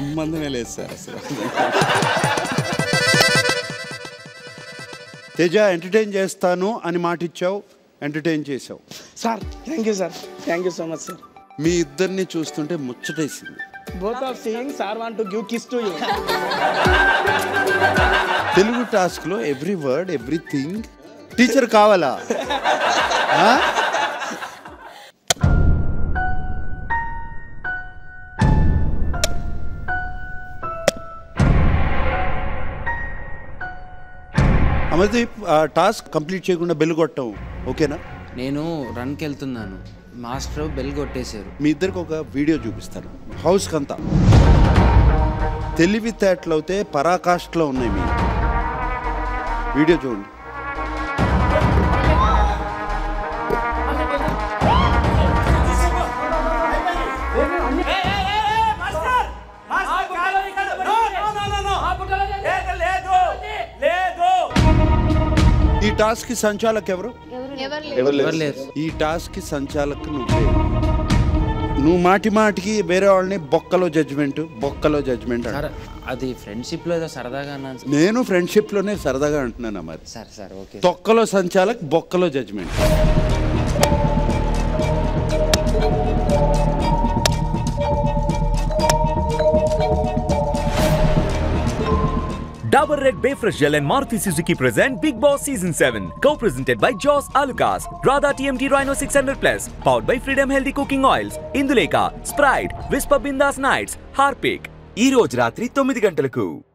సంబంధమే లేదు సార్ అసలు తేజ ఎంటర్టైన్ చేస్తాను అని మాట ఇచ్చావు ఎంటర్టైన్ చేసావు sir thank you sir thank you so much sir మీ ఇద్దరిని చూస్తుంటే ముచ్చటేసింది both of seeing sir want to give kiss to you Telugu టాస్క్లో ఎవ్రీ వర్డ్ ఎవ్రీథింగ్ టీచర్ కావాలా ఆ? అమర్దీప్ ఆ టాస్క్ కంప్లీట్ చేయకుండా బెల్ కొట్టం ఓకేనా నేను రన్కి వెళ్తున్నాను మాస్టర్ బెల్ కొట్టేశారు మీ ఇద్దరికి ఒక వీడియో చూపిస్తాను హౌస్కి అంతా తెలివితేటలు అయితే పరాకాష్ఠలో ఉన్నాయి మీ వీడియో చూడండి ఈ టాస్క్ కి సంచాలక్ ఎవరు ఎవరు లేరు ఈ టాస్క్ కి సంచాలక్ నువ్వే నువ్వు మాటి మాటికి వేరే వాళ్ళని బొక్కలో జడ్జ్మెంట్ బొక్కలో జడ్జ్మెంట్ సార్ అది ఫ్రెండ్షిప్లో ఏదో సరదాగా అన్నాను సార్. నేను ఫ్రెండ్షిప్ లోనే సరదాగా అంటున్నాను మరి సార్ సార్ ఓకే తొక్కలో సంచాలక్ బొక్కలో judgement Dabur Red Bayfresh Gel and Maruti Suzuki present Big Boss Season 7. Co-presented by Jaws Alucas, Radha TMT Rhino 600 Plus, powered by Freedom Healthy Cooking Oils, Induleka, Sprite, Whisper Bindas Nights, Harpic. ఈ రోజు రాత్రి తొమ్మిది గంటలకు